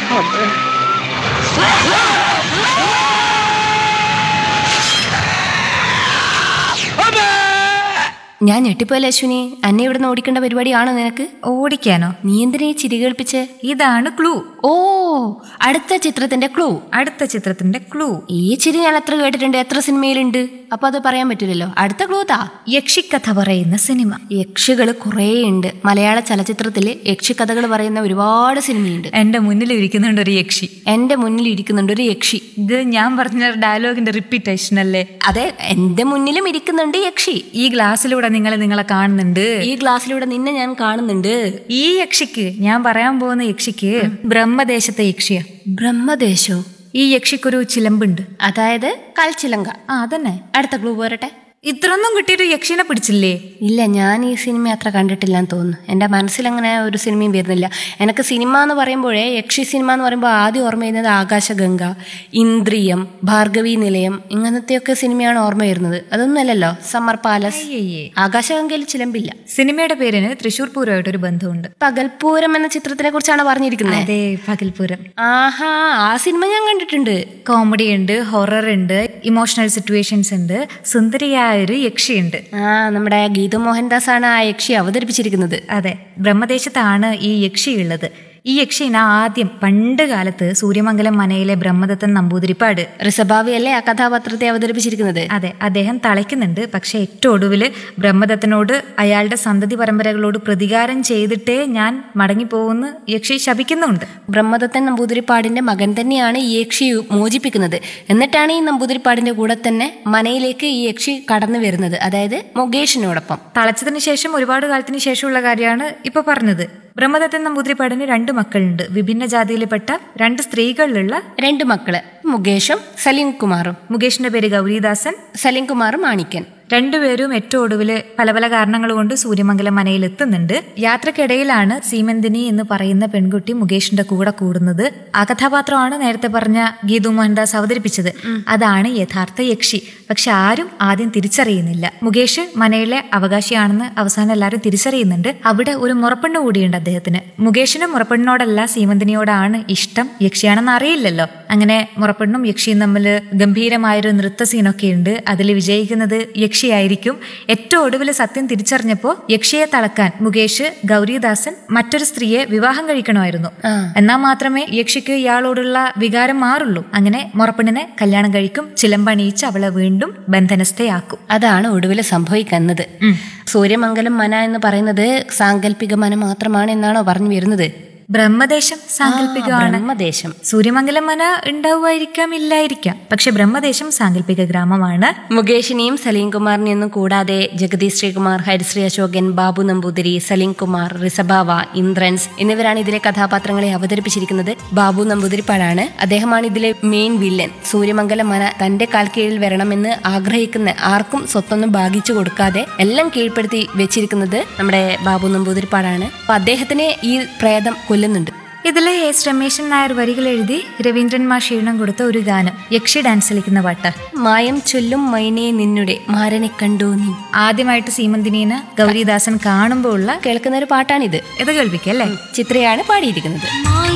ഞാൻ ഞെട്ടിപ്പോയല്ലേ അശ്വിനി അന്നെ ഇവിടുന്ന് ഓടിക്കേണ്ട പരിപാടിയാണോ നിനക്ക് ഓടിക്കാനോ നീ എന്തിനാ ഈ ചിരി കേൾപ്പിച്ച് ഇതാണ് ക്ലൂ ഓ അടുത്ത ചിത്രത്തിന്റെ ക്ലൂ അടുത്ത ചിത്രത്തിന്റെ ക്ലൂ ഈ ചിരി ഞാൻ എത്ര കേട്ടിട്ടുണ്ട് എത്ര സിനിമയിലുണ്ട് അപ്പൊ അത് പറയാൻ പറ്റില്ലല്ലോ അടുത്ത ക്ലൂ താ യക്ഷിക്കഥ പറയുന്ന സിനിമ യക്ഷികൾ കുറേ ഉണ്ട് മലയാള ചലച്ചിത്രത്തിൽ യക്ഷിക്കഥകൾ പറയുന്ന ഒരുപാട് സിനിമയുണ്ട് എന്റെ മുന്നിൽ ഇരിക്കുന്നുണ്ട് ഒരു യക്ഷി എന്റെ മുന്നിൽ ഇരിക്കുന്നുണ്ട് ഒരു യക്ഷി ഇത് ഞാൻ പറഞ്ഞ ഡയലോഗിന്റെ റിപ്പീറ്റേഷൻ അല്ലേ അതെ എന്റെ മുന്നിലും ഇരിക്കുന്നുണ്ട് യക്ഷി ഈ ഗ്ലാസ്സിലൂടെ നിങ്ങൾ നിങ്ങളെ കാണുന്നുണ്ട് ഈ ഗ്ലാസ്സിലൂടെ നിന്നെ ഞാൻ കാണുന്നുണ്ട് ഈ യക്ഷിക്ക് ഞാൻ പറയാൻ പോകുന്ന യക്ഷിക്ക് ബ്രഹ്മദേശത്തെ യക്ഷിയാ ബ്രഹ്മദേശോ ഈ യക്ഷിക്കൊരു ചിലമ്പുണ്ട് അതായത് കൽച്ചിലങ്ക ആ അതന്നെ അടുത്ത ക്ലൂ പോരട്ടെ ഇത്രയൊന്നും കിട്ടിയൊരു യക്ഷിനെ പിടിച്ചില്ലേ ഇല്ല ഞാൻ ഈ സിനിമ അത്ര കണ്ടിട്ടില്ല എന്ന് തോന്നുന്നു എൻ്റെ മനസ്സിലങ്ങനെ ഒരു സിനിമയും വരുന്നില്ല എനിക്ക് സിനിമ എന്ന് പറയുമ്പോഴേ യക്ഷി സിനിമ എന്ന് പറയുമ്പോൾ ആദ്യം ഓർമ്മ വരുന്നത് ആകാശഗംഗ ഇന്ദ്രിയം ഭാർഗവി നിലയം ഇങ്ങനത്തെയൊക്കെ സിനിമയാണ് ഓർമ്മ വരുന്നത് അതൊന്നുമല്ലല്ലോ സമ്മർ പാലസ് അയ്യയ്യേ. ആകാശഗംഗയിൽ ചിലമ്പില്ല സിനിമയുടെ പേരിന് തൃശൂർ പൂരമായിട്ടൊരു ബന്ധമുണ്ട് പകൽപൂരം എന്ന ചിത്രത്തിനെ കുറിച്ചാണ് പറഞ്ഞിരിക്കുന്നത് അതെ പകൽപൂരം ആഹാ ആ സിനിമ ഞാൻ കണ്ടിട്ടുണ്ട് കോമഡി ഉണ്ട് ഹൊറർ ഉണ്ട് ഇമോഷണൽ സിറ്റുവേഷൻസ് ഉണ്ട് സുന്ദരിയായ ഒരു യക്ഷിയുണ്ട് ആ നമ്മുടെ ഗീതു മോഹൻദാസ് ആണ് ആ യക്ഷി അവതരിപ്പിച്ചിരിക്കുന്നത് അതെ ബ്രഹ്മദേശത്താണ് ഈ യക്ഷി ഉള്ളത് ഈ യക്ഷിനെ ആദ്യം പണ്ട് കാലത്ത് സൂര്യമംഗലം മനയിലെ ബ്രഹ്മദത്തൻ നമ്പൂതിരിപ്പാട് ഋഷഭാവി അല്ലേ ആ കഥാപാത്രത്തെ അവതരിപ്പിച്ചിരിക്കുന്നത് അതെ അദ്ദേഹം തളയ്ക്കുന്നുണ്ട് പക്ഷെ ഏറ്റവും ഒടുവിൽ ബ്രഹ്മദത്തനോട് അയാളുടെ സന്തതി പരമ്പരകളോട് പ്രതികാരം ചെയ്തിട്ടേ ഞാൻ മടങ്ങിപ്പോകുന്നു യക്ഷി ശപിക്കുന്നുണ്ട് ബ്രഹ്മദത്തൻ നമ്പൂതിരിപ്പാടിന്റെ മകൻ തന്നെയാണ് ഈ യക്ഷി മോചിപ്പിക്കുന്നത് എന്നിട്ടാണ് ഈ നമ്പൂതിരിപ്പാടിന്റെ കൂടെ തന്നെ മനയിലേക്ക് ഈ യക്ഷി കടന്നു വരുന്നത് അതായത് മുകേഷിനോടൊപ്പം തളച്ചതിന് ശേഷം ഒരുപാട് കാലത്തിന് ശേഷമുള്ള കാര്യമാണ് ഇപ്പൊ പറഞ്ഞത് ബ്രഹ്മദത്തൻ നമ്പൂതിരിപ്പാടിന് രണ്ട് മക്കളുണ്ട് വിഭിന്ന ജാതിയിൽപ്പെട്ട രണ്ട് സ്ത്രീകളിലുള്ള രണ്ട് മക്കള് മുകേഷും സലീം കുമാറും മുകേഷിന്റെ പേര് ഗൗരീദാസൻ സലീം കുമാറും മാണിക്കൻ രണ്ടുപേരും ഏറ്റവും ഒടുവിൽ പല പല കാരണങ്ങൾ കൊണ്ട് സൂര്യമംഗലം മനയിൽ എത്തുന്നുണ്ട് യാത്രക്കിടയിലാണ് സീമന്തിനി എന്ന് പറയുന്ന പെൺകുട്ടി മുകേഷിന്റെ കൂടെ കൂടുന്നത് ആ കഥാപാത്രമാണ് നേരത്തെ പറഞ്ഞ ഗീതു മോഹൻദാസ് അവതരിപ്പിച്ചത് അതാണ് യഥാർത്ഥ യക്ഷി പക്ഷെ ആരും ആദ്യം തിരിച്ചറിയുന്നില്ല മുകേഷ് മനയിലെ അവകാശിയാണെന്ന് അവസാനം എല്ലാവരും തിരിച്ചറിയുന്നുണ്ട് അവിടെ ഒരു മുറപ്പെണ്ണ് കൂടിയുണ്ട് അദ്ദേഹത്തിന് മുകേഷിന് മുറപ്പെണ്ണിനോടല്ല സീമന്തിനിയോടാണ് ഇഷ്ടം യക്ഷിയാണെന്ന് അറിയില്ലല്ലോ അങ്ങനെ മുറപ്പെണ്ണും യക്ഷിയും തമ്മിൽ ഗംഭീരമായൊരു നൃത്ത സീനൊക്കെ ഉണ്ട് അതിൽ വിജയിക്കുന്നത് യക്ഷിയായിരിക്കും ഏറ്റവും ഒടുവിൽ സത്യം തിരിച്ചറിഞ്ഞപ്പോൾ യക്ഷിയെ തളക്കാൻ മുകേഷ് ഗൗരീദാസൻ മറ്റൊരു സ്ത്രീയെ വിവാഹം കഴിക്കണമായിരുന്നു ആ. എന്നാൽ മാത്രമേ യക്ഷിക്ക് ഇയാളോടുള്ള വികാരം മാറുള്ളൂ അങ്ങനെ മുറപ്പെണ്ണിനെ കല്യാണം കഴിക്കും ചിലമ്പണിയിച്ച് അവളെ വീണ്ടും ബന്ധനസ്ഥയാക്കും അതാണ് ഒടുവിൽ സംഭവിക്കുന്നത് സൂര്യമംഗലം മന എന്ന് പറയുന്നത് സാങ്കല്പിക മന മാത്രമാണ് എന്നാണോ പറഞ്ഞു വരുന്നത് ബ്രഹ്മദേശം സാങ്കല്പികമാണ് ബ്രഹ്മദേശം സൂര്യമംഗലം മന ഉണ്ടാവുമായിരിക്കാം ഇല്ലായിരിക്കാം പക്ഷെ ബ്രഹ്മദേശം സാങ്കല്പിക ഗ്രാമമാണ് മുകേഷിനെയും സലീം കുമാറിനെയൊന്നും കൂടാതെ ജഗദീഷ് ശ്രീകുമാർ ഹരിശ്രീ അശോകൻ ബാബു നമ്പൂതിരി സലീം കുമാർ റിസബാവ ഇന്ദ്രൻസ് എന്നിവരാണ് ഇതിലെ കഥാപാത്രങ്ങളെ അവതരിപ്പിച്ചിരിക്കുന്നത് ബാബു നമ്പൂതിരിപ്പാടാണ് അദ്ദേഹമാണ് ഇതിലെ മെയിൻ വില്ലൻ സൂര്യമംഗലം മന തന്റെ കാൽ കീഴിൽ വരണമെന്ന് ആഗ്രഹിക്കുന്ന ആർക്കും സ്വത്തൊന്നും ഭാഗിച്ചു കൊടുക്കാതെ എല്ലാം കീഴ്പ്പെടുത്തി വെച്ചിരിക്കുന്നത് നമ്മുടെ ബാബു നമ്പൂതിരിപ്പാടാണ് അപ്പൊ അദ്ദേഹത്തിനെ ഈ പ്രേതം കൊല്ലുന്നുണ്ട് ഇതിലെ എസ് രമേശൻ നായർ വരികൾ എഴുതി രവീന്ദ്രൻ മാഷ് ഈണം കൊടുത്ത ഒരു ഗാനം യക്ഷി ഡാൻസ് കളിക്കുന്ന പാട്ട് മായം ചൊല്ലും മൈനെ നിന്നുടെ മാരനെ കണ്ടു നീ ആദ്യമായിട്ട് സീമന്തിനീനെ ഗൗരിദാസൻ കാണുമ്പോൾ ഉള്ള കേൾക്കുന്ന ഒരു പാട്ടാണിത് ഇത് കേൾപ്പിക്കല്ലേ ചിത്രയാണ് പാടിയിരിക്കുന്നത് മായ